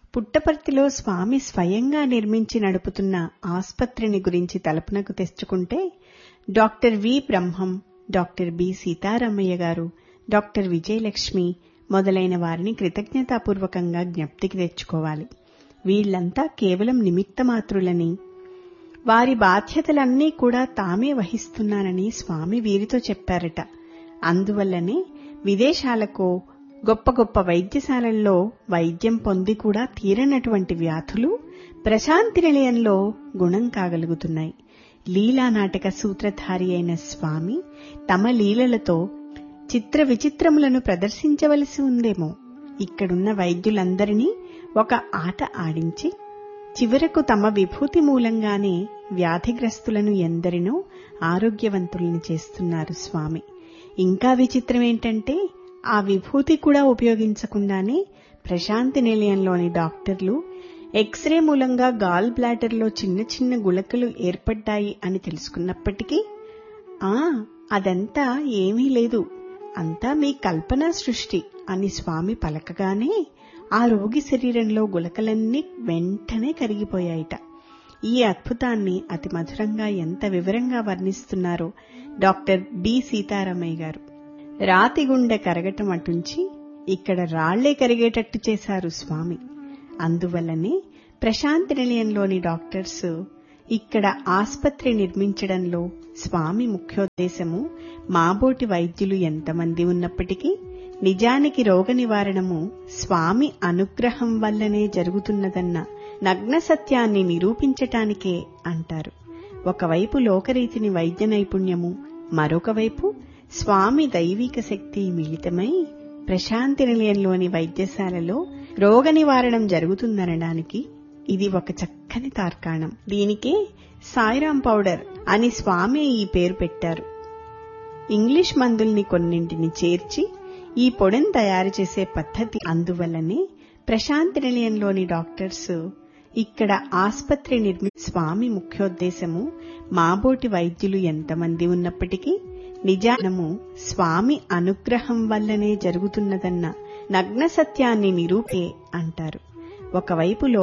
పుట్టపర్తిలో స్వామి స్వయంగా నిర్మించి నడుపుతున్న ఆస్పత్రిని గురించి తలుపునకు తెచ్చుకుంటే doctor V Brahmam doctor B Seetharamaiah garu doctor Vijayalakshmi మొదలైన వారిని కృతజ్ఞతాపూర్వకంగా జ్ఞప్తికి తెచ్చుకోవాలి వీళ్లంతా కేవలం నిమిత్తమాత్రులని వారి బాధ్యతలన్నీ కూడా తామే వహిస్తున్నానని స్వామి వీరితో చెప్పారట అందువల్లనే విదేశాలకో గొప్ప గొప్ప వైద్యశాలల్లో వైద్యం పొంది కూడా తీరనటువంటి వ్యాధులు ప్రశాంతి నిలయంలో గుణం కాగలుగుతున్నాయి లీలా నాటక సూత్రధారి అయిన స్వామి తమ లీలలతో చిత్ర విచిత్రములను ప్రదర్శించవలసి ఉందేమో ఇక్కడున్న వైద్యులందరినీ ఒక ఆట ఆడించి చివరకు తమ విభూతి మూలంగానే వ్యాధిగ్రస్తులను ఎందరినో ఆరోగ్యవంతుల్ని చేస్తున్నారు స్వామి ఇంకా విచిత్రం ఏంటంటే ఆ విభూతి కూడా ఉపయోగించకుండానే ప్రశాంతి నిలయంలోని డాక్టర్లు ఎక్స్రే మూలంగా గాల్ బ్లాడర్లో చిన్న చిన్న గుళకలు ఏర్పడ్డాయి అని తెలుసుకున్నప్పటికీ ఆ అదంతా ఏమీ లేదు అంతా మీ కల్పనా సృష్టి అని స్వామి పలకగానే ఆ రోగి శరీరంలో గులకలన్నీ వెంటనే కరిగిపోయాయిట ఈ అద్భుతాన్ని అతి మధురంగా ఎంత వివరంగా వర్ణిస్తున్నారో డాక్టర్ బి సీతారామయ్య గారు రాతి గుండె కరగటం అటుంచి ఇక్కడ రాళ్లే కరిగేటట్టు చేశారు స్వామి అందువల్లనే ప్రశాంతి నిలయంలోని డాక్టర్స్ ఇక్కడ ఆస్పత్రి నిర్మించడంలో స్వామి ముఖ్యోద్దేశము మాబోటి వైద్యులు ఎంతమంది ఉన్నప్పటికీ నిజానికి రోగ నివారణము స్వామి అనుగ్రహం వల్లనే జరుగుతున్నదన్న నగ్న సత్యాన్ని నిరూపించటానికే అంటారు ఒకవైపు లోకరీతిని వైద్య నైపుణ్యము మరొక వైపు స్వామి దైవిక శక్తి మిళితమై ప్రశాంతి నిలయంలోని వైద్యశాలలో రోగ నివారణం జరుగుతుందనడానికి ఇది ఒక చక్కని తార్కాణం దీనికే సాయిరాం పౌడర్ అని స్వామి ఈ పేరు పెట్టారు ఇంగ్లీష్ మందుల్ని కొన్నింటిని చేర్చి ఈ పొడిని తయారు చేసే పద్ధతి అందువల్లనే ప్రశాంతి నిలయంలోని డాక్టర్స్ ఇక్కడ ఆస్పత్రి నిర్మి స్వామి ముఖ్యోద్దేశము మాబోటి వైద్యులు ఎంతమంది ఉన్నప్పటికీ నిజానము స్వామి అనుగ్రహం వల్లనే జరుగుతున్నదన్న నగ్న సత్యాన్ని నిరూపే అంటారు ఒకవైపు